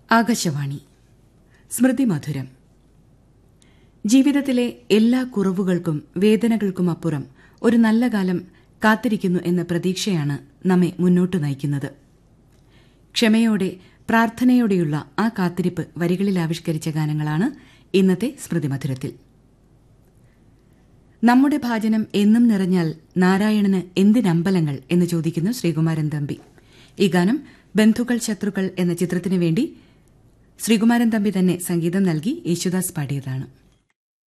ആകാശവാണി സ്മൃതി മധുരം ജീവിതത്തിലെ എല്ലാ കുറവുകൾക്കും വേദനകൾക്കും അപ്പുറം ഒരു നല്ല കാലം കാത്തിരിക്കുന്നു എന്ന പ്രതീക്ഷയാണ് നമ്മെ മുന്നോട്ട് നയിക്കുന്നത് ക്ഷമയോടെ പ്രാർത്ഥനയോടെയുള്ള ആ കാത്തിരിപ്പ് വരികളിൽ ആവിഷ്കരിച്ച ഗാനങ്ങളാണ് ഇന്നത്തെ സ്മൃതി മധുരത്തിൽ നമ്മുടെ ഭാജനം എന്നും നിറഞ്ഞാൽ നാരായണന് എന്തിനമ്പലങ്ങൾ എന്ന് ചോദിക്കുന്നു ശ്രീകുമാരൻ തമ്പി ഈ ഗാനം ബന്ധുക്കൾ ശത്രുക്കൾ എന്ന ചിത്രത്തിനു വേണ്ടി ശ്രീകുമാരൻ തമ്പി തന്നെ സംഗീതം നൽകി യേശുദാസ് പാടിയതാണ്